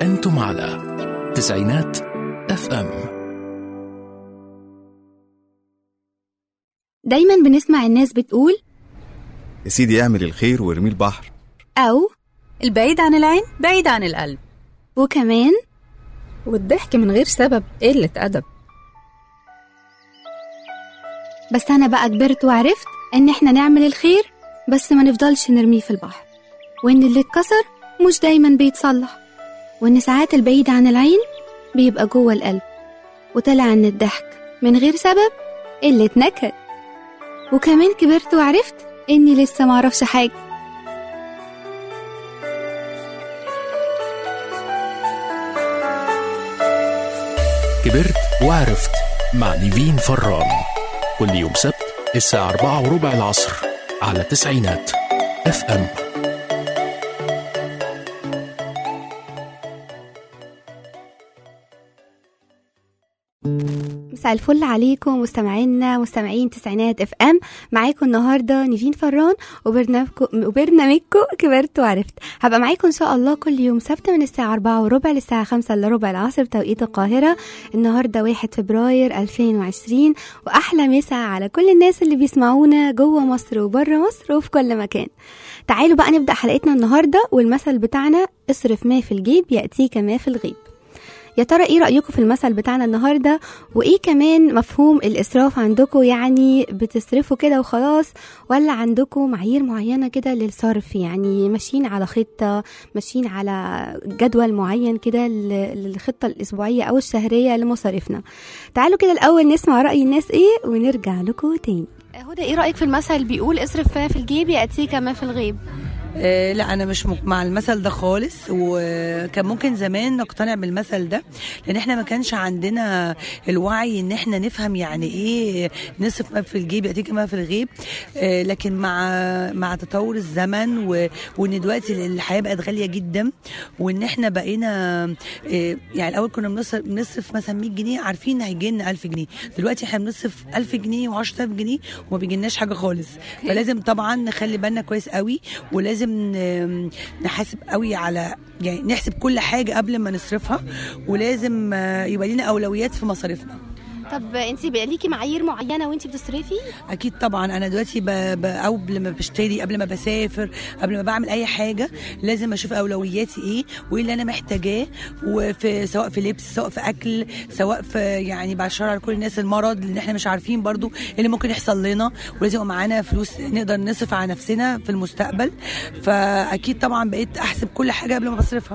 أنتم على تسعينات اف ام دايما بنسمع الناس بتقول يا سيدي اعمل الخير وارميه البحر أو البعيد عن العين بعيد عن القلب وكمان والضحك من غير سبب قلة أدب بس أنا بقى كبرت وعرفت إن إحنا نعمل الخير بس ما نفضلش نرميه في البحر وإن اللي اتكسر مش دايما بيتصلح وإن ساعات البعيد عن العين بيبقى جوه القلب وطلع إن الضحك من غير سبب قلة نكد وكمان كبرت وعرفت إني لسه معرفش حاجة كبرت وعرفت مع نيفين فران كل يوم سبت الساعة أربعة وربع العصر على تسعينات اف ام مساء الفل عليكم مستمعينا مستمعين تسعينات اف ام معاكم النهارده نيفين فران وبرنامجكم وبرنامجكم كبرت وعرفت هبقى معاكم ان شاء الله كل يوم سبت من الساعه 4 وربع للساعه 5 الا ربع العصر بتوقيت القاهره النهارده 1 فبراير 2020 واحلى مسا على كل الناس اللي بيسمعونا جوه مصر وبره مصر وفي كل مكان تعالوا بقى نبدا حلقتنا النهارده والمثل بتاعنا اصرف ما في الجيب ياتيك ما في الغيب يا ترى ايه رأيكم في المثل بتاعنا النهاردة وايه كمان مفهوم الإسراف عندكم يعني بتصرفوا كده وخلاص ولا عندكم معايير معينة كده للصرف يعني ماشيين على خطة ماشيين على جدول معين كده لل- للخطة الأسبوعية أو الشهرية لمصاريفنا تعالوا كده الأول نسمع رأي الناس ايه ونرجع لكم تاني هدى ايه رأيك في المثل بيقول اصرف ما في الجيب يأتيك ما في الغيب آه، لا انا مش مق- مع المثل ده خالص وكان ممكن زمان نقتنع بالمثل ده لان احنا ما كانش عندنا الوعي ان احنا نفهم يعني ايه نصف ما في الجيب ياتيك ما في الغيب آه، لكن مع مع تطور الزمن و- وان دلوقتي الحياه بقت غاليه جدا وان احنا بقينا آه، يعني الاول كنا بنصرف بنصرف مثلا 100 جنيه عارفين هيجي لنا 1000 جنيه دلوقتي احنا بنصرف 1000 جنيه و10000 جنيه وما بيجيلناش حاجه خالص فلازم طبعا نخلي بالنا كويس قوي ولازم ن- نحاسب قوي على يعني نحسب كل حاجه قبل ما نصرفها ولازم آه، يبقى لنا اولويات في مصاريفنا طب انت بقى ليكي معايير معينة وانت بتصرفي اكيد طبعا انا دلوقتي ب... ب... او قبل ما بشتري قبل ما بسافر قبل ما بعمل اي حاجه لازم اشوف اولوياتي ايه وايه اللي انا محتاجاه وفي سواء في لبس سواء في اكل سواء في يعني بعد الشر على كل الناس المرض لان احنا مش عارفين برضو ايه اللي ممكن يحصل لنا ولازم يبقى معانا فلوس نقدر نصرف على نفسنا في المستقبل فاكيد طبعا بقيت احسب كل حاجه قبل ما بصرفها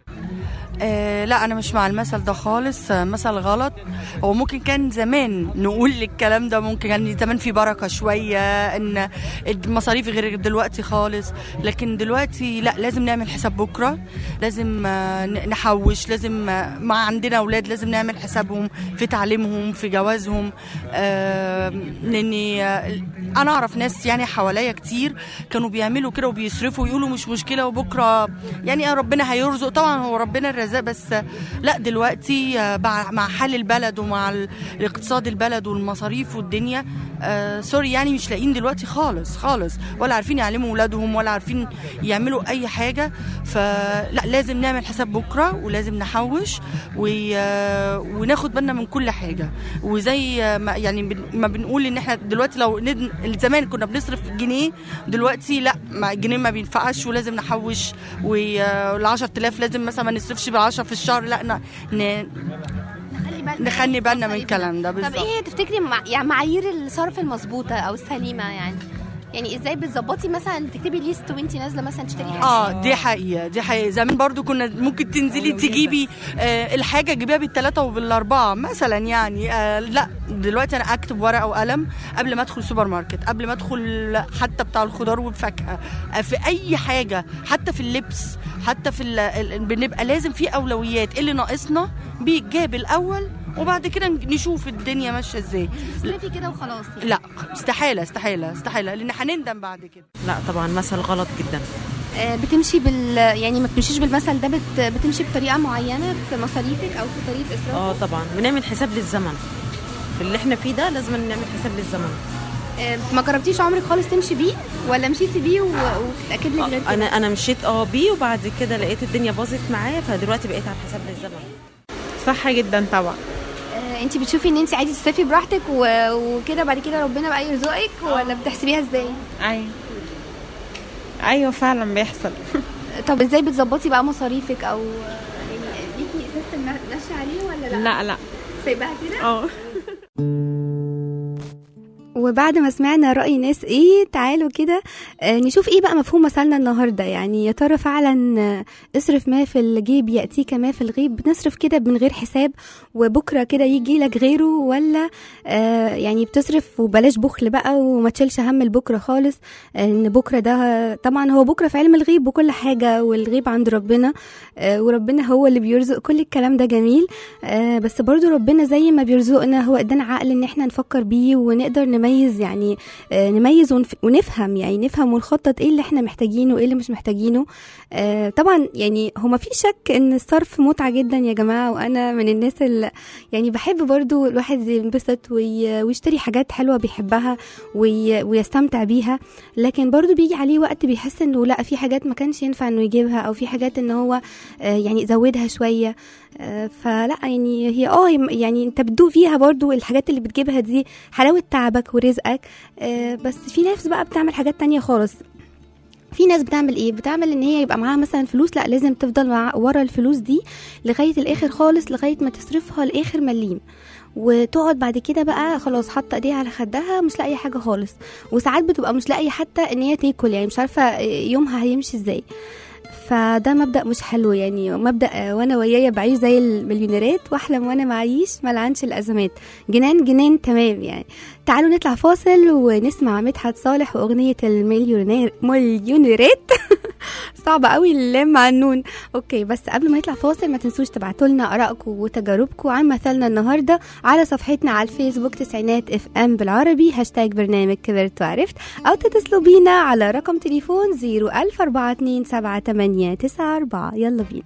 آه لا انا مش مع المثل ده خالص آه، مثل غلط هو ممكن كان زمان نقول الكلام ده ممكن كان زمان في بركه شويه ان المصاريف غير دلوقتي خالص لكن دلوقتي لا لازم نعمل حساب بكره لازم آه، ن- نحوش لازم آه، ما عندنا اولاد لازم نعمل حسابهم في تعليمهم في جوازهم آه، لاني آه، انا اعرف ناس يعني حواليا كتير كانوا بيعملوا كده وبيصرفوا ويقولوا مش مشكله وبكره يعني ربنا هيرزق طبعا هو ربنا الرزاق بس لا دلوقتي آه، مع مع حال البلد ومع ال- الاقتصاد البلد والمصاريف والدنيا آه سوري يعني مش لاقيين دلوقتي خالص خالص ولا عارفين يعلموا اولادهم ولا عارفين يعملوا اي حاجه فلا لازم نعمل حساب بكره ولازم نحوش و... آه، وناخد بالنا من كل حاجه وزي آه، ما يعني بن- ما بنقول ان احنا دلوقتي لو ند... زمان كنا بنصرف جنيه دلوقتي لا ما الجنيه ما بينفعش ولازم نحوش وال 10000 لازم مثلا ما نصرفش بال 10 في الشهر لا ن... ن... نخلي بالنا من الكلام ده طب بالظبط ايه تفتكري مع... يعني معايير الصرف المظبوطه او السليمه يعني يعني ازاي بتظبطي مثلا تكتبي ليست وانت نازله مثلا تشتري حاجه اه دي حقيقه دي حقيقه زمان برضو كنا ممكن تنزلي تجيبي آه الحاجه تجيبيها بالثلاثه وبالاربعه مثلا يعني آه لا دلوقتي انا اكتب ورقه وقلم قبل ما ادخل سوبر ماركت قبل ما ادخل حتى بتاع الخضار والفاكهه آه في اي حاجه حتى في اللبس حتى في ال- ال- بنبقى لازم في اولويات إيه اللي ناقصنا بيتجاب الاول وبعد كده نشوف الدنيا ماشيه ازاي تصرفي كده وخلاص يعني. لا استحاله استحاله استحاله لان هنندم بعد كده لا طبعا مثل غلط جدا آه، بتمشي بال يعني ما بتمشيش بالمثل ده بت... بتمشي بطريقه معينه في مصاريفك او في طريقه اه اسرافك طبعا بنعمل حساب للزمن في اللي احنا فيه ده لازم نعمل حساب للزمن آه، ما جربتيش عمرك خالص تمشي بيه ولا مشيتي بيه و- وتاكد لك غير كده؟ انا انا مشيت اه بيه وبعد كده لقيت الدنيا باظت معايا فدلوقتي بقيت على حساب الزمن صح جدا طبعا آه، انت بتشوفي ان انت عادي تصرفي براحتك و- وكده بعد كده ربنا بقى يرزقك ولا بتحسبيها ازاي ايوه ايوه فعلا بيحصل طب ازاي بتظبطي بقى مصاريفك او يعني ليكي سيستم ماشيه عليه ولا لا لا لا سايباها كده اه وبعد ما سمعنا رأي ناس ايه تعالوا كده آه نشوف ايه بقى مفهوم مثلنا النهاردة يعني يا ترى فعلا آه، اصرف ما في الجيب يأتيك ما في الغيب بنصرف كده من غير حساب وبكرة كده يجي لك غيره ولا آه يعني بتصرف وبلاش بخل بقى وما تشيلش هم البكرة خالص آه، ان بكرة ده طبعا هو بكرة في علم الغيب وكل حاجة والغيب عند ربنا آه وربنا هو اللي بيرزق كل الكلام ده جميل آه بس برضو ربنا زي ما بيرزقنا هو ادانا عقل ان احنا نفكر بيه ونقدر نميز يعني آه نميز ونف ونفهم يعني نفهم ونخطط ايه اللي احنا محتاجينه وايه اللي مش محتاجينه آه طبعا يعني هو ما في شك ان الصرف متعة جدا يا جماعة وانا من الناس اللي يعني بحب برضو الواحد ينبسط وي- ويشتري حاجات حلوة بيحبها وي ويستمتع بيها لكن برضو بيجي عليه وقت بيحس انه لا في حاجات ما كانش ينفع انه يجيبها او في حاجات ان هو آه يعني يزودها شوية آه، فلا يعني هي اه يعني انت بتدوق فيها برضو الحاجات اللي بتجيبها دي حلاوة تعبك ورزقك آه، بس في ناس بقى بتعمل حاجات تانية خالص في ناس بتعمل ايه بتعمل ان هي يبقى معاها مثلا فلوس لا لازم تفضل مع ورا الفلوس دي لغايه الاخر خالص لغايه ما تصرفها لاخر مليم وتقعد بعد كده بقى خلاص حاطه ايديها على خدها مش لاقيه حاجه خالص وساعات بتبقى مش لاقيه حتى ان هي تاكل يعني مش عارفه يومها هيمشي ازاي فده مبدا مش حلو يعني مبدا آه، وانا ويايا بعيش زي المليونيرات واحلم وانا معيش ملعنش الازمات جنان جنان تمام يعني تعالوا نطلع فاصل ونسمع مدحت صالح واغنيه المليونير مليونيرات صعبة قوي اللام مع النون اوكي بس قبل ما نطلع فاصل ما تنسوش تبعتوا لنا ارائكم وتجاربكم عن مثلنا النهارده على صفحتنا على الفيسبوك تسعينات اف ام بالعربي هاشتاج برنامج كبرت وعرفت او تتصلوا بينا على رقم تليفون 010427894 يلا بينا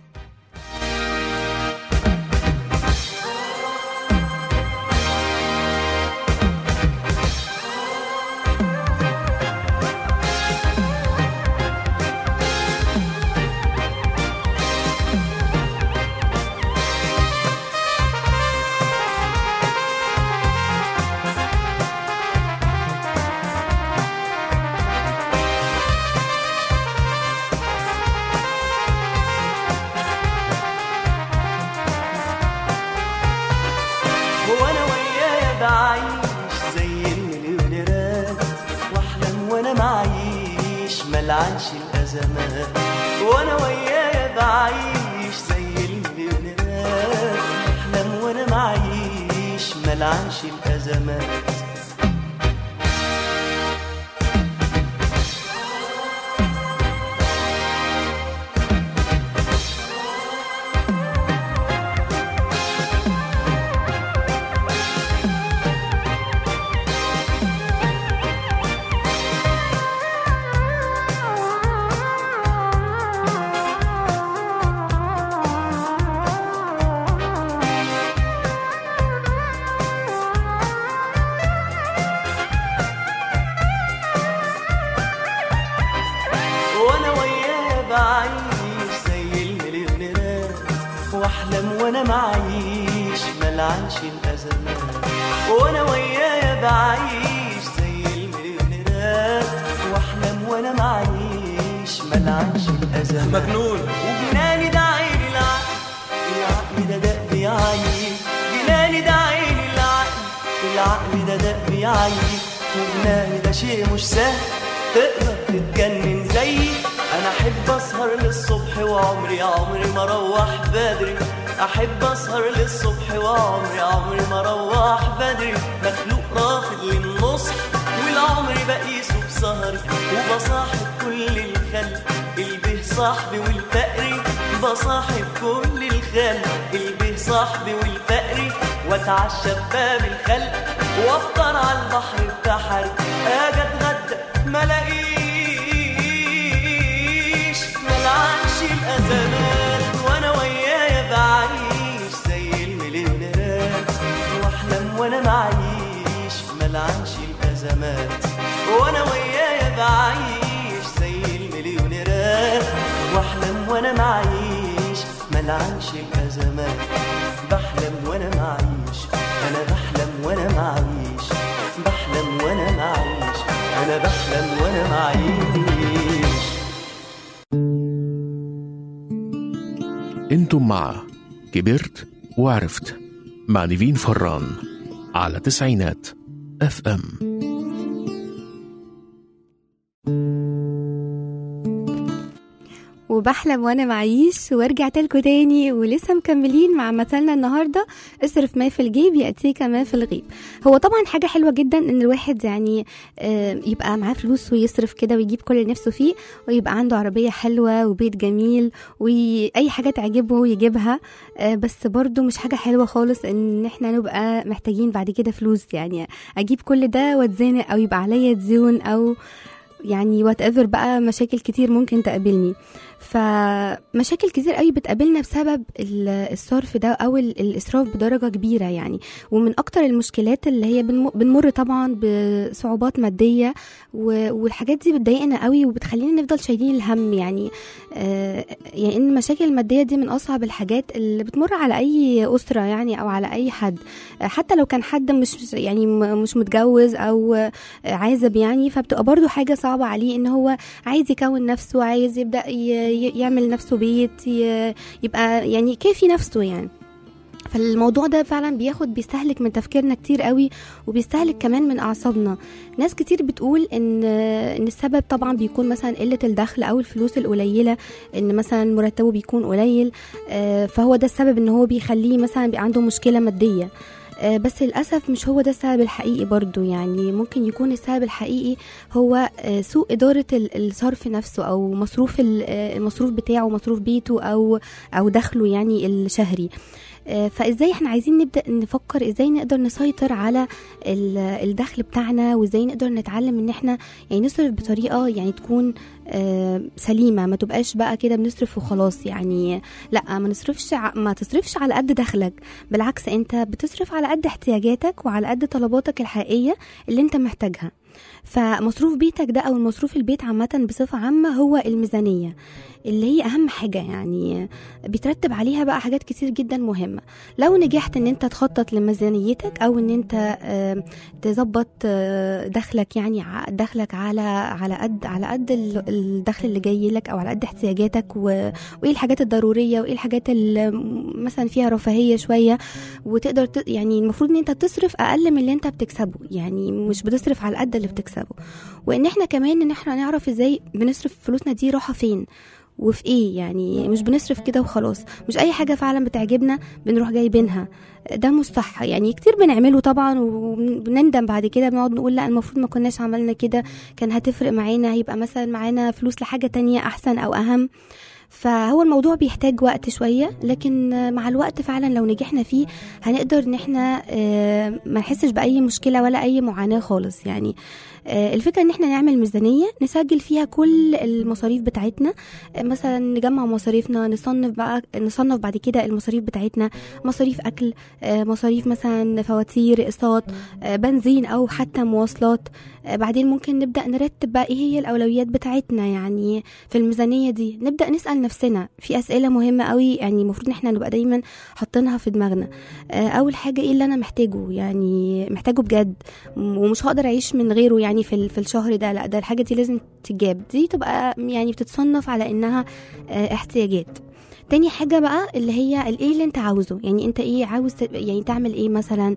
هو انا ويايا بعيش زي المليونيرات واحلم وانا معيش ملعنش الازمات وانا ويايا بعيش زي المليونيرات واحلم وانا معيش ملعنش الازمات وانا وياه بعيش زي المليونيرات واحلم وانا معيش ملعنش الازمات وانا وياه بعيش زي المليونيرات واحلم وانا معيش ملعنش الازمات مجنون وجناني ده عين العقل العقل ده دق بيعيي جناني ده عين العقل العقل ده دق بيعيي وجناني ده شيء مش سهل تقدر تتجنن زيي انا احب اسهر للصبح وعمري عمري ما اروح بدري احب اسهر للصبح وعمري عمري ما اروح بدري مخلوق رافض للنصح والعمر بقيسه بسهري وبصاحب كل الخلق البه صاحبي والفقري بصاحب كل الخلق البه صاحبي والفقري واتعشى بباب الخلق وافطر على البحر بتاعها اجي اتغدى ما الاقيش ملعنش الازمات وانا ويايا بعيش زي المليونيرات واحلم وانا معيش ملعنش الازمات الازمات وانا ويايا بعيش زي المليونيرات واحلم وانا معيش ملعنش الازمات بحلم وانا معيش انا بحلم وانا معيش بحلم وانا معيش انا بحلم وانا معيش انتم مع كبرت وعرفت مع نيفين فران على تسعينات اف ام وبحلم وانا معيش ورجعت لكم تاني ولسه مكملين مع مثلنا النهارده اصرف ما في الجيب ياتيك ما في الغيب هو طبعا حاجه حلوه جدا ان الواحد يعني آه، يبقى معاه فلوس ويصرف كده ويجيب كل اللي نفسه فيه ويبقى عنده عربيه حلوه وبيت جميل واي حاجه تعجبه يجيبها آه، بس برضو مش حاجه حلوه خالص ان احنا نبقى محتاجين بعد كده فلوس يعني اجيب كل ده واتزنق او يبقى عليا ديون او يعني وات ايفر بقى مشاكل كتير ممكن تقابلني فمشاكل كتير قوي بتقابلنا بسبب ال- الصرف ده او ال- الاسراف بدرجه كبيره يعني ومن اكتر المشكلات اللي هي بنم- بنمر طبعا بصعوبات ماديه و- والحاجات دي بتضايقنا قوي وبتخلينا نفضل شايلين الهم يعني آه يعني ان المشاكل الماديه دي من اصعب الحاجات اللي بتمر على اي اسره يعني او على اي حد آه، حتى لو كان حد مش يعني م- مش متجوز او آه، عازب يعني فبتبقى برضو حاجه صعبه عليه ان هو عايز يكون نفسه عايز يبدا ي- ي- يعمل نفسه بيت ي- يبقى يعني كافي نفسه يعني فالموضوع ده فعلا بياخد بيستهلك من تفكيرنا كتير قوي وبيستهلك كمان من اعصابنا ناس كتير بتقول ان ان السبب طبعا بيكون مثلا قله الدخل او الفلوس القليله ان مثلا مرتبه بيكون قليل آه، فهو ده السبب ان هو بيخليه مثلا بيبقى عنده مشكله ماديه آه، بس للأسف مش هو ده السبب الحقيقي برضو يعني ممكن يكون السبب الحقيقي هو آه، سوء إدارة ال- الصرف نفسه أو مصروف ال- آه، المصروف بتاعه مصروف بيته أو أو دخله يعني الشهري آه، فازاي احنا عايزين نبدا نفكر ازاي نقدر نسيطر على ال- الدخل بتاعنا وازاي نقدر نتعلم ان احنا يعني نصرف بطريقه يعني تكون آه، سليمه ما تبقاش بقى كده بنصرف وخلاص يعني لا ما نصرفش ع- ما تصرفش على قد دخلك بالعكس انت بتصرف على قد احتياجاتك وعلى قد طلباتك الحقيقيه اللي انت محتاجها فمصروف بيتك ده او المصروف البيت عامه بصفه عامه هو الميزانيه اللي هي اهم حاجه يعني بيترتب عليها بقى حاجات كتير جدا مهمه لو نجحت ان انت تخطط لميزانيتك او ان انت آه، تظبط آه، دخلك يعني ع- دخلك على على قد على قد ال- الدخل اللي جاي لك او على قد احتياجاتك و- وايه الحاجات الضروريه وايه الحاجات اللي مثلا فيها رفاهيه شويه وتقدر ت... يعني المفروض ان انت تصرف اقل من اللي انت بتكسبه يعني مش بتصرف على قد اللي بتكسبه وان احنا كمان ان احنا نعرف ازاي بنصرف فلوسنا دي رايحه فين وفي ايه يعني مش بنصرف كده وخلاص مش اي حاجه فعلا بتعجبنا بنروح جايبينها ده مش صح يعني كتير بنعمله طبعا وبنندم بعد كده بنقعد نقول لا المفروض ما كناش عملنا كده كان هتفرق معانا هيبقى مثلا معانا فلوس لحاجه تانية احسن او اهم فهو الموضوع بيحتاج وقت شوية لكن مع الوقت فعلا لو نجحنا فيه هنقدر ان احنا آه، ما نحسش بأي مشكلة ولا أي معاناة خالص يعني آه، الفكرة ان احنا نعمل ميزانية نسجل فيها كل المصاريف بتاعتنا آه، مثلا نجمع مصاريفنا نصنف بقى نصنف بعد كده المصاريف بتاعتنا مصاريف أكل آه، مصاريف مثلا فواتير اقساط آه، بنزين أو حتى مواصلات آه، بعدين ممكن نبدأ نرتب بقى ايه هي الأولويات بتاعتنا يعني في الميزانية دي نبدأ نسأل نفسنا في أسئلة مهمة قوي يعني المفروض ان احنا نبقى دايما حاطينها في دماغنا آه، أول حاجة ايه اللي أنا محتاجه يعني محتاجه بجد م- ومش هقدر أعيش من غيره يعني في ال- في الشهر ده لا ده الحاجة دي لازم تتجاب دي تبقى يعني بتتصنف على إنها آه، احتياجات تاني حاجة بقى اللي هي الايه اللي انت عاوزه يعني انت ايه عاوز ت- يعني تعمل ايه مثلا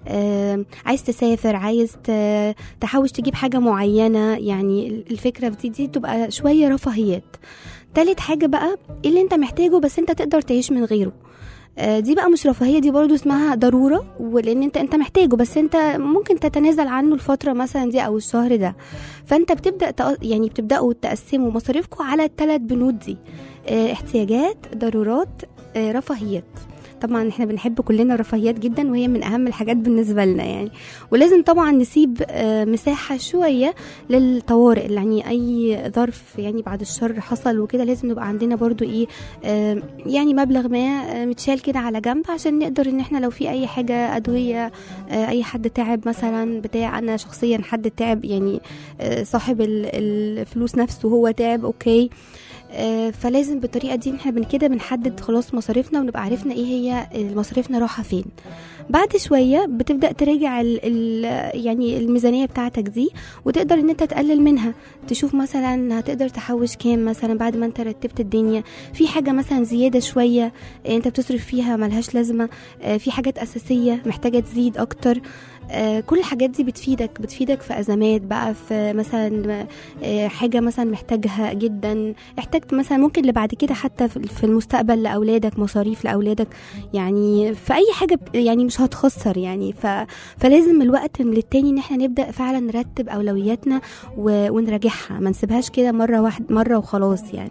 آه عايز تسافر عايز ت- تحوش تجيب حاجة معينة يعني الفكرة دي, دي تبقى شوية رفاهيات تالت حاجة بقى ايه اللي انت محتاجه بس انت تقدر تعيش من غيره آه، دي بقى مش رفاهيه دي برضو اسمها ضروره ولان انت انت محتاجه بس انت ممكن تتنازل عنه الفتره مثلا دي او الشهر ده فانت بتبدا تق- يعني بتبداوا تقسموا مصاريفكم على الثلاث بنود دي آه، احتياجات ضرورات آه، رفاهيات طبعا احنا بنحب كلنا الرفاهيات جدا وهي من اهم الحاجات بالنسبه لنا يعني ولازم طبعا نسيب آه، مساحه شويه للطوارئ يعني اي ظرف يعني بعد الشر حصل وكده لازم نبقى عندنا برضو ايه آه، يعني مبلغ ما آه، متشال كده على جنب عشان نقدر ان احنا لو في اي حاجه ادويه آه، اي حد تعب مثلا بتاع انا شخصيا حد تعب يعني آه، صاحب ال- الفلوس نفسه هو تعب اوكي آه، فلازم بالطريقه دي احنا من كده بنحدد خلاص مصاريفنا ونبقى عرفنا ايه هي مصاريفنا رايحه فين بعد شويه بتبدا تراجع ال ال يعني الميزانيه بتاعتك دي وتقدر ان انت تقلل منها تشوف مثلا هتقدر تحوش كام مثلا بعد ما انت رتبت الدنيا في حاجه مثلا زياده شويه آه، انت بتصرف فيها ملهاش لازمه آه، في حاجات اساسيه محتاجه تزيد اكتر آه، كل الحاجات دي بتفيدك بتفيدك في ازمات بقى في مثلا آه، حاجه مثلا محتاجها جدا احتجت مثلا ممكن اللي بعد كده حتى في في المستقبل لاولادك مصاريف لاولادك يعني في اي حاجه ب- يعني مش هتخسر يعني ف... فلازم الوقت من للتاني ان احنا نبدا فعلا نرتب اولوياتنا و... ونراجعها ما نسيبهاش كده مره واحد مره وخلاص يعني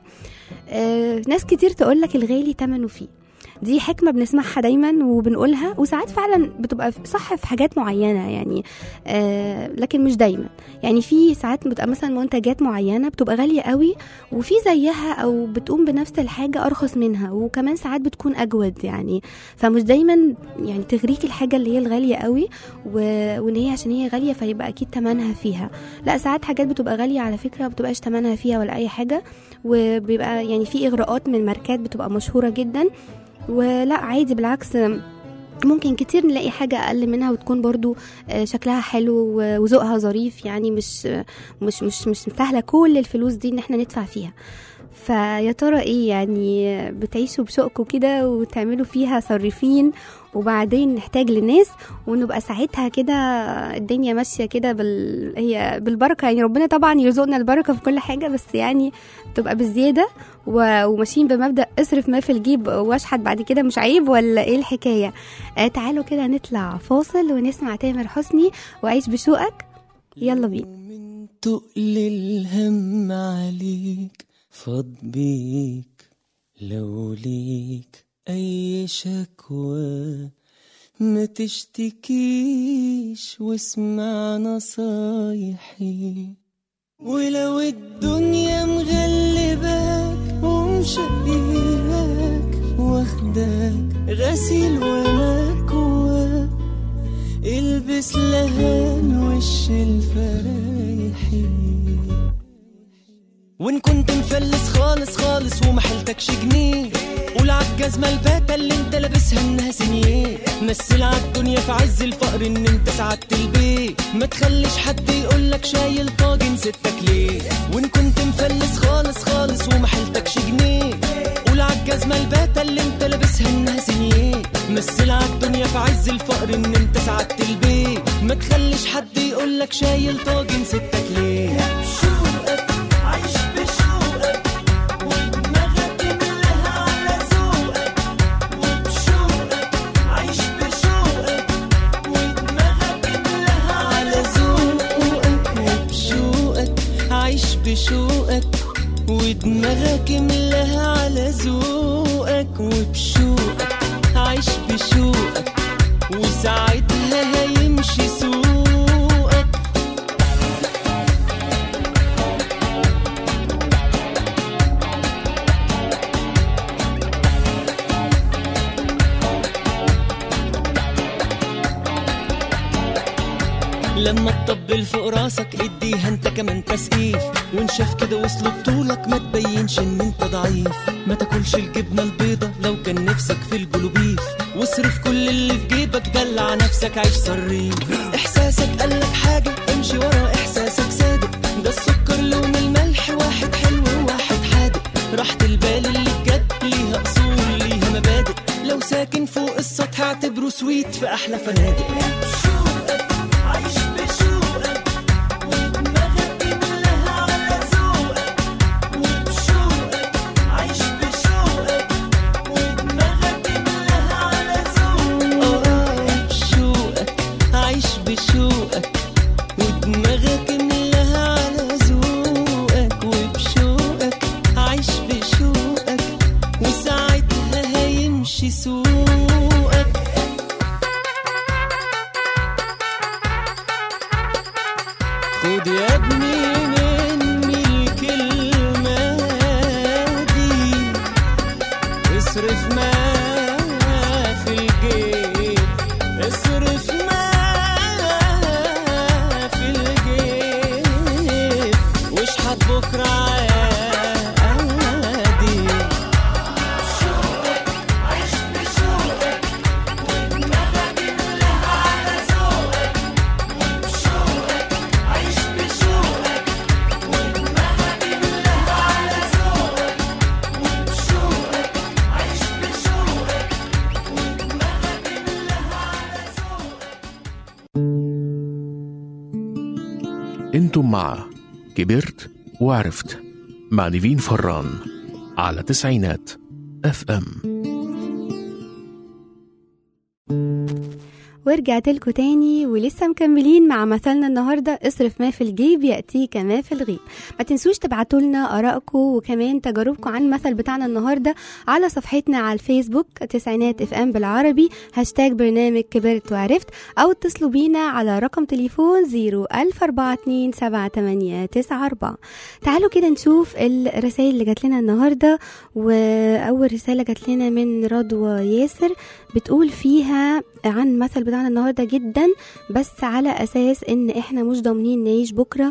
آه ناس كتير تقول لك الغالي تمنه فيه دي حكمه بنسمعها دايما وبنقولها وساعات فعلا بتبقى صح في حاجات معينه يعني آه لكن مش دايما يعني في ساعات بتبقى مثلا منتجات معينه بتبقى غاليه قوي وفي زيها او بتقوم بنفس الحاجه ارخص منها وكمان ساعات بتكون اجود يعني فمش دايما يعني تغريك الحاجه اللي هي الغاليه قوي و... وان هي عشان هي غاليه فيبقى اكيد تمنها فيها لا ساعات حاجات بتبقى غاليه على فكره ما بتبقاش تمنها فيها ولا اي حاجه وبيبقى يعني في اغراءات من ماركات بتبقى مشهوره جدا ولا عادي بالعكس ممكن كتير نلاقي حاجة أقل منها وتكون برضو آه، شكلها حلو و- وذوقها ظريف يعني مش مش مش مش سهلة كل الفلوس دي إن احنا ندفع فيها فيا ترى ايه يعني بتعيشوا بشوقكم كده وتعملوا فيها صريفين وبعدين نحتاج للناس ونبقى ساعتها كده الدنيا ماشيه كده بال... هي بالبركه يعني ربنا طبعا يرزقنا البركه في كل حاجه بس يعني تبقى بالزياده و... وماشيين بمبدا اصرف ما في الجيب واشحت بعد كده مش عيب ولا ايه الحكايه آه تعالوا كده نطلع فاصل ونسمع تامر حسني وعيش بشوقك يلا بينا تقل الهم عليك فاض بيك لو ليك أي شكوى ما تشتكيش واسمع نصايحي ولو الدنيا مغلباك ومشقياك واخداك غسيل ومكواك البس لهان وش الفرايحي وان كنت مفلس خالص خالص ومحلتكش جنيه قول عالجزمة الباتة اللي انت لابسها انها سنيه مثل عالدنيا في عز الفقر ان انت سعدت البيت ما تخليش حد يقولك شايل طاجن ستك ليه وان كنت مفلس خالص خالص ومحلتكش جنيه قول عالجزمة الباتة اللي انت لابسها انها سنيه مثل عالدنيا في عز الفقر ان انت سعدت البيت ما تخليش حد يقولك شايل طاجن ستك ليه عيش بشوقك ودماغك املاها على ذوقك وبشوقك عيش بشوقك ودماغك املاها على ذوقك وبشوقك عيش بشوقك ودماغك املاها على ذوقك وبشوقك عيش بشوقك وساعتها هيمشي سوقك لما تطبل فوق راسك اديها انت كمان تسقيف وان شاف كده وصلوا بطولك ما تبينش ان انت ضعيف ما تاكلش الجبنه البيضه لو كان نفسك في البلوبيف واصرف كل اللي في جيبك دلع نفسك عيش صريف احساسك قالك حاجه امشي ورا احساسك صادق ده السكر لون الملح واحد حلو وواحد حادق راحة البال اللي بجد ليها اصول ليها مبادئ لو ساكن فوق السطح اعتبره سويت في احلى فنادق عيش بشوقك ودماغك املاها على ذوقك وبشوقك عيش بشوقك ودماغك املاها على ذوقك اه بشوقك عيش بشوقك ودماغك املاها على ذوقك وبشوقك عيش بشوقك وساعتها هيمشي سوقك اصرف ما في الجيب اصرف ما في الجيب واشحت بكرة عادي انتم مع كبرت وعرفت مع نيفين فران على تسعينات اف ام ورجعت لكم تاني ولسه مكملين مع مثلنا النهارده اصرف ما في الجيب ياتيك ما في الغيب ما تنسوش تبعتوا لنا ارائكم وكمان تجاربكم عن المثل بتاعنا النهارده على صفحتنا على الفيسبوك تسعينات اف ام بالعربي هاشتاج برنامج كبرت وعرفت او اتصلوا بينا على رقم تليفون 010427894 تعالوا كده نشوف الرسائل اللي جات لنا النهارده واول رساله جات لنا من رضوى ياسر بتقول فيها عن مثل بتاعنا النهارده جدا بس على اساس ان احنا مش ضامنين نعيش بكره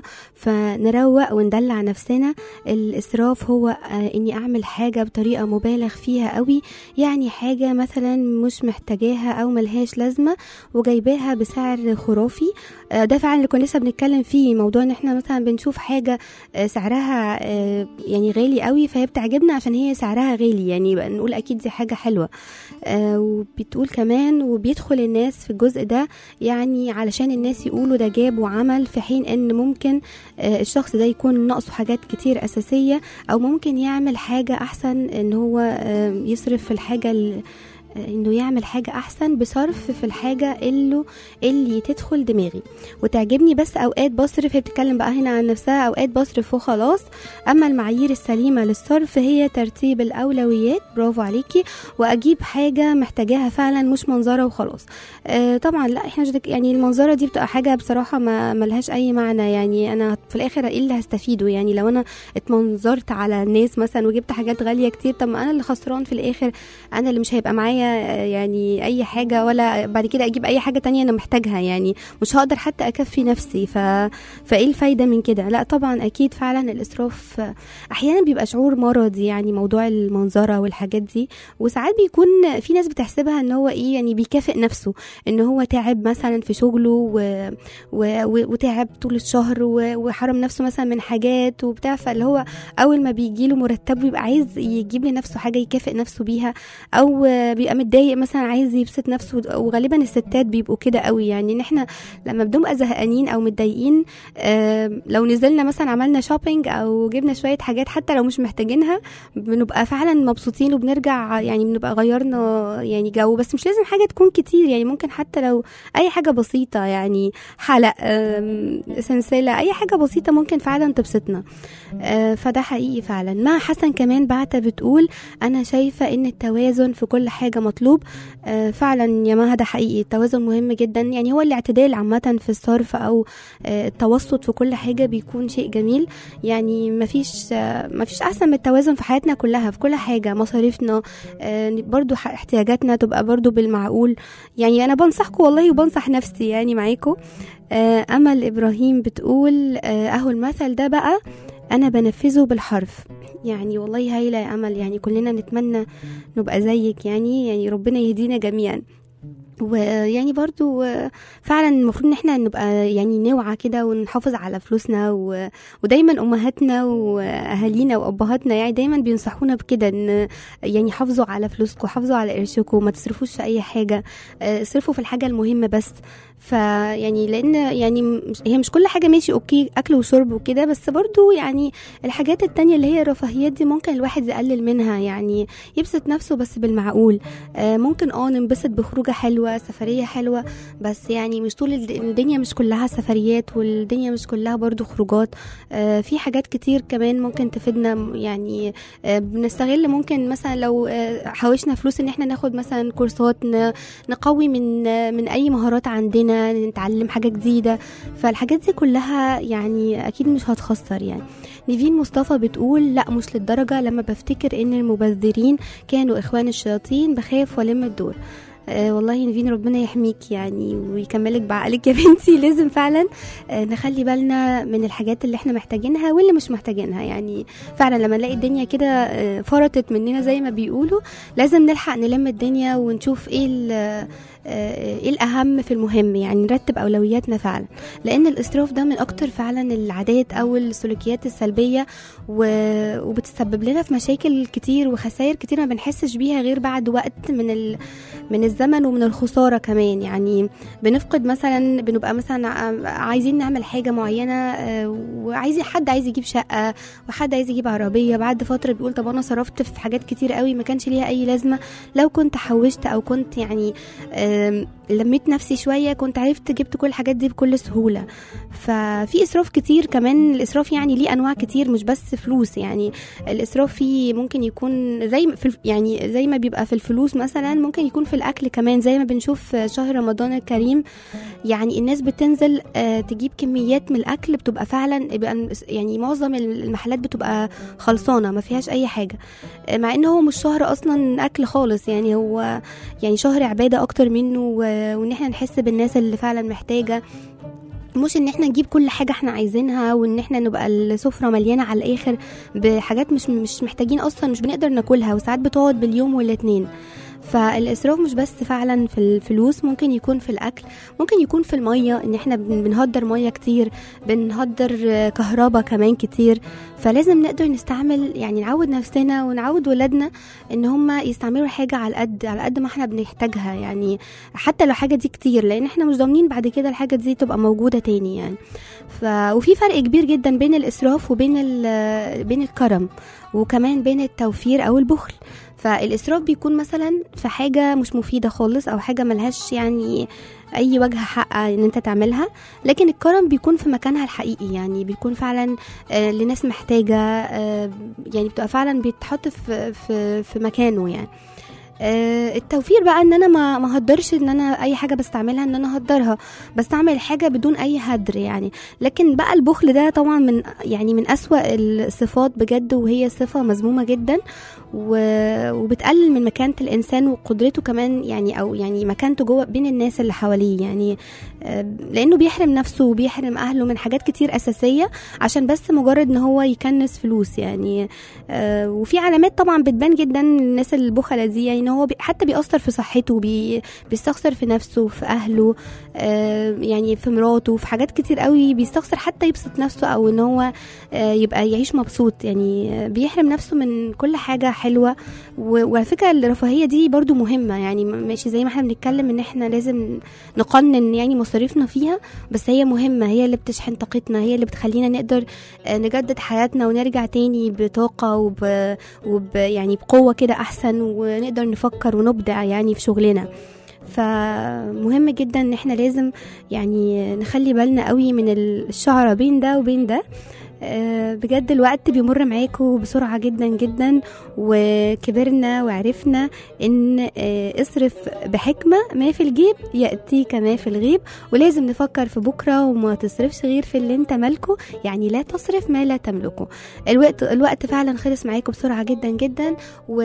فنروق وندلع نفسنا الاسراف هو آه، اني اعمل حاجه بطريقه مبالغ فيها قوي يعني حاجه مثلا مش محتاجاها او ملهاش لازمه وجايباها بسعر خرافي آه، ده فعلا اللي كنا لسه بنتكلم فيه موضوع ان احنا مثلا بنشوف حاجه آه، سعرها آه، يعني غالي قوي فهي بتعجبنا عشان هي سعرها غالي يعني يبقى نقول اكيد دي حاجه حلوه آه، وبتقول كمان وبيدخل الناس في الجزء ده يعني علشان الناس يقولوا ده جاب وعمل في حين ان ممكن آه، الشخص ده يكون ناقصه حاجات كتير اساسيه او ممكن يعمل حاجه احسن ان هو آه، يصرف في الحاجه ال- آه، انه يعمل حاجة احسن بصرف في الحاجة اللي اللي تدخل دماغي وتعجبني بس اوقات بصرف هي بتتكلم بقى هنا عن نفسها اوقات بصرف وخلاص اما المعايير السليمة للصرف هي ترتيب الاولويات برافو عليكي واجيب حاجة محتاجاها فعلا مش منظرة وخلاص آه طبعا لا احنا مش دك- يعني المنظرة دي بتبقى حاجة بصراحة ما ملهاش اي معنى يعني انا في الاخر ايه اللي هستفيده يعني لو انا اتمنظرت على الناس مثلا وجبت حاجات غالية كتير طب ما انا اللي خسران في الاخر انا اللي مش هيبقى معايا آه، يعني اي حاجة ولا بعد كده اجيب اي حاجة تانية انا محتاجها يعني مش هقدر حتى اكفي نفسي ف... فايه الفايدة من كده لا طبعا اكيد فعلا الاسراف آه، احيانا بيبقى شعور مرضي يعني موضوع المنظرة والحاجات دي وساعات بيكون في ناس بتحسبها ان هو ايه يعني بيكافئ نفسه ان هو تعب مثلا في شغله و... و... و... وتعب طول الشهر و... وحرم نفسه مثلا من حاجات وبتاع فاللي هو اول ما بيجي له مرتب بيبقى عايز يجيب لنفسه حاجه يكافئ نفسه بيها او آه، بيبقى متضايق مثلا عايز يبسط نفسه وغالبا الستات بيبقوا كده قوي يعني ان احنا لما بنبقى زهقانين او متضايقين آه، لو نزلنا مثلا عملنا شوبينج او جبنا شويه حاجات حتى لو مش محتاجينها بنبقى فعلا مبسوطين وبنرجع يعني بنبقى غيرنا يعني جو بس مش لازم حاجه تكون كتير يعني ممكن حتى لو اي حاجه بسيطه يعني حلق آم، سلسله اي حاجه بسيطه ممكن فعلا تبسطنا آه، فده حقيقي فعلا مع حسن كمان بعتة بتقول انا شايفه ان التوازن في كل حاجه مطلوب آه، فعلا يا مها ده حقيقي التوازن مهم جدا يعني هو الاعتدال عامه في الصرف او آه، التوسط في كل حاجه بيكون شيء جميل يعني مفيش آه، مفيش احسن من التوازن في حياتنا كلها في كل حاجه مصاريفنا آه، برضو ح- احتياجاتنا تبقى برضو بالمعقول يعني انا بنصحكم والله وبنصح نفسي يعني معاكم آه، امل ابراهيم بتقول آه، اهو المثل ده بقى انا بنفذه بالحرف يعني والله هايله يا امل يعني كلنا نتمنى نبقى زيك يعني يعني ربنا يهدينا جميعا ويعني برضو آه، فعلا المفروض ان احنا نبقى يعني نوعى كده ونحافظ على فلوسنا و... ودايما امهاتنا واهالينا وابهاتنا يعني دايما بينصحونا بكده ان يعني حافظوا على فلوسكم حافظوا على قرشكم ما تصرفوش في اي حاجه آه، اصرفوا في الحاجه المهمه بس فيعني لان يعني مش- هي مش كل حاجه ماشي اوكي اكل وشرب وكده بس برضو يعني الحاجات التانية اللي هي الرفاهيات دي ممكن الواحد يقلل منها يعني يبسط نفسه بس بالمعقول آه، ممكن اه ننبسط بخروجه حلوه سفريه حلوه بس يعني مش طول الد- الدنيا مش كلها سفريات والدنيا مش كلها برضو خروجات آه، في حاجات كتير كمان ممكن تفيدنا م- يعني آه، بنستغل ممكن مثلا لو آه، حوشنا فلوس ان احنا ناخد مثلا كورسات ن- نقوي من آه، من اي مهارات عندنا نتعلم حاجه جديده فالحاجات دي كلها يعني اكيد مش هتخسر يعني نيفين مصطفى بتقول لا مش للدرجة لما بفتكر ان المبذرين كانوا اخوان الشياطين بخاف والم الدور آه والله نيفين ربنا يحميك يعني ويكملك بعقلك يا بنتي لازم فعلا آه نخلي بالنا من الحاجات اللي احنا محتاجينها واللي مش محتاجينها يعني فعلا لما نلاقي الدنيا كده آه فرطت مننا زي ما بيقولوا لازم نلحق نلم الدنيا ونشوف ايه ال- آه، ايه الاهم في المهم يعني نرتب اولوياتنا فعلا لان الاسراف ده من اكتر فعلا العادات او السلوكيات السلبيه و- وبتسبب لنا في مشاكل كتير وخسائر كتير ما بنحسش بيها غير بعد وقت من ال... من الزمن ومن الخساره كمان يعني بنفقد مثلا بنبقى مثلا ع- عايزين نعمل حاجه معينه آه، وعايز حد عايز يجيب شقه وحد عايز يجيب عربيه بعد فتره بيقول طب انا صرفت في حاجات كتير قوي ما كانش ليها اي لازمه لو كنت حوشت او كنت يعني آم، لميت نفسي شويه كنت عرفت جبت كل الحاجات دي بكل سهوله ففي اسراف كتير كمان الاسراف يعني ليه انواع كتير مش بس فلوس يعني الاسراف فيه ممكن يكون زي ما في الف- يعني زي ما بيبقى في الفلوس مثلا ممكن يكون في الاكل كمان زي ما بنشوف في شهر رمضان الكريم يعني الناس بتنزل آه، تجيب كميات من الاكل بتبقى فعلا بيبقى يعني معظم المحلات بتبقى خلصانه ما فيهاش اي حاجه آه، مع ان هو مش شهر اصلا اكل خالص يعني هو يعني شهر عباده اكتر منه و- وان احنا نحس بالناس اللي فعلا محتاجه مش ان احنا نجيب كل حاجه احنا عايزينها وان احنا نبقى السفره مليانه على الاخر بحاجات مش مش محتاجين اصلا مش بنقدر ناكلها وساعات بتقعد باليوم والاتنين فالاسراف مش بس فعلا في الفلوس ممكن يكون في الاكل ممكن يكون في الميه ان احنا بن- بنهدر ميه كتير بنهدر آه، كهرباء كمان كتير فلازم نقدر نستعمل يعني نعود نفسنا ونعود ولادنا ان هم يستعملوا الحاجه على قد على قد ما احنا بنحتاجها يعني حتى لو حاجه دي كتير لان احنا مش ضامنين بعد كده الحاجه دي تبقى موجوده تاني يعني ف... وفي فرق كبير جدا بين الاسراف وبين ال... بين الكرم وكمان بين التوفير او البخل فالاسراف بيكون مثلا في حاجه مش مفيده خالص او حاجه ملهاش يعني اي وجه حق ان انت تعملها لكن الكرم بيكون في مكانها الحقيقي يعني بيكون فعلا آه، لناس محتاجه آه، يعني بتبقى فعلا بيتحط في في في مكانه يعني آه، التوفير بقى ان انا ما ما هدرش ان انا اي حاجه بستعملها ان انا هدرها بستعمل حاجه بدون اي هدر يعني لكن بقى البخل ده طبعا من يعني من اسوا الصفات بجد وهي صفه مذمومه جدا و- وبتقلل من مكانه الانسان وقدرته كمان يعني او يعني مكانته جوه بين الناس اللي حواليه يعني آه، لانه بيحرم نفسه وبيحرم اهله من حاجات كتير اساسيه عشان بس مجرد ان هو يكنس فلوس يعني آه، وفي علامات طبعا بتبان جدا الناس البخلة دي يعني ان هو بي حتى بيأثر في صحته بي بيستخسر في نفسه في اهله آه، يعني في مراته في حاجات كتير قوي بيستخسر حتى يبسط نفسه او ان هو آه، يبقى يعيش مبسوط يعني آه، بيحرم نفسه من كل حاجة حلوة و- وعلى فكرة الرفاهية دي برضو مهمة يعني م- ماشي زي ما احنا بنتكلم ان احنا لازم نقنن يعني مصاريفنا فيها بس هي مهمة هي اللي بتشحن طاقتنا هي اللي بتخلينا نقدر آه، نجدد حياتنا ونرجع تاني بطاقة وب, وب يعني بقوة كده أحسن ونقدر نفكر ونبدع يعني في شغلنا فمهم جدا ان احنا لازم يعني نخلي بالنا قوي من الشعرة بين ده وبين ده آه، بجد الوقت بيمر معاكم بسرعة جدا جدا وكبرنا وعرفنا ان آه، اصرف بحكمة ما في الجيب يأتيك ما في الغيب ولازم نفكر في بكرة وما تصرفش غير في اللي انت مالكه يعني لا تصرف ما لا تملكه الوقت الوقت فعلا خلص معاكم بسرعة جدا جدا و...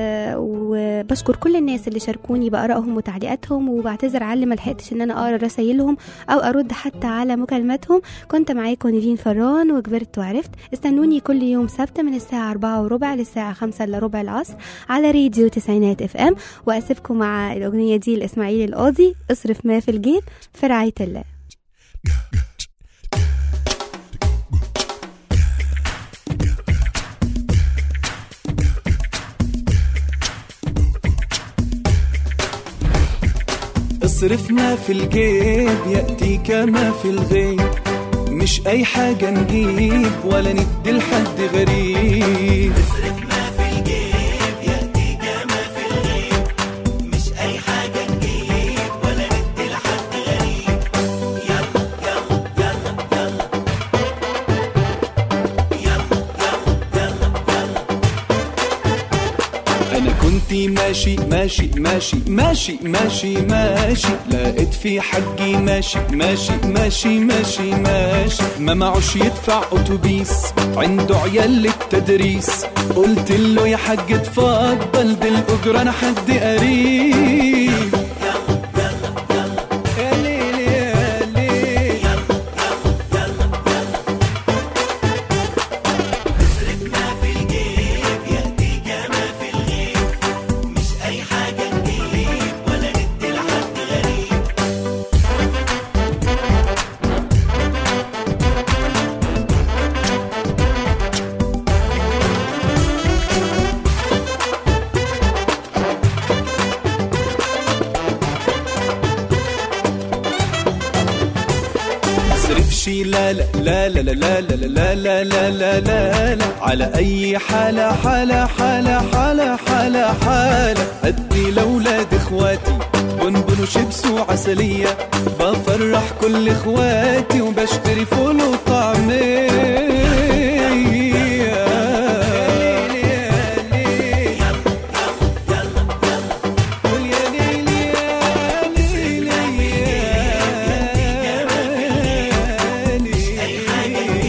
وبشكر كل الناس اللي شاركوني بآرائهم وتعليقاتهم وبعتذر على اللي ملحقتش ان انا اقرا رسايلهم او ارد حتى على مكالماتهم كنت معاكم نيفين فران وكبرت وعرفت استنوني كل يوم سبت من الساعة أربعة وربع للساعة خمسة إلا ربع العصر على راديو تسعينات اف ام واسيبكم مع الأغنية دي لإسماعيل القاضي اصرف ما في الجيب في رعاية الله اصرف ما في الجيب يأتيك ما في الغيب مش أي حاجة نجيب ولا ندي لحد غريب اصرف ما في الجيب يأتيك ما في الغيب مش أي حاجة نجيب ولا ندي لحد غريب يلا يلا يلا يلا يلا يلا يلا يلا أنا كنت ماشي ماشي ماشي ماشي ماشي ماشي لقيت في حجي ماشي ماشي ماشي ماشي ماشي ما معوش يدفع اتوبيس عنده عيال للتدريس قلت له يا حاج اتفضل دي الاجره انا حد قريب يا ليل يا ليل اصرفش لا لا لا لا لا لا لا لا لا لا لا لا لا على اي حالة حالة حالة حالة حالة حالة ادي لاولاد اخواتي بنبن وشيبس وعسلية بفرح كل اخواتي وبشتري فول وطعمية قول يا ليل يا ليل يا ليل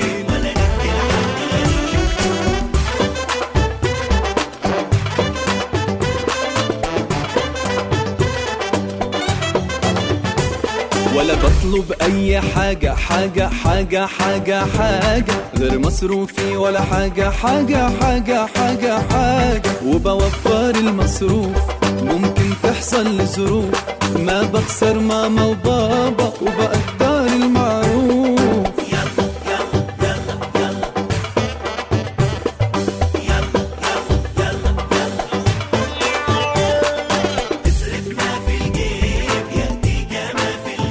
ولا بطلب اي حاجة حاجة حاجة حاجة حاجة غير مصروفي ولا حاجة حاجة حاجة حاجة حاجة وبوفر المصروف ممكن تحصل لي ظروف ما بخسر ماما وبابا وبقدر المعروف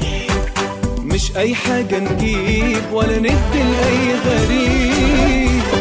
مش اي حاجة نجيب ولا ندي لأي غريب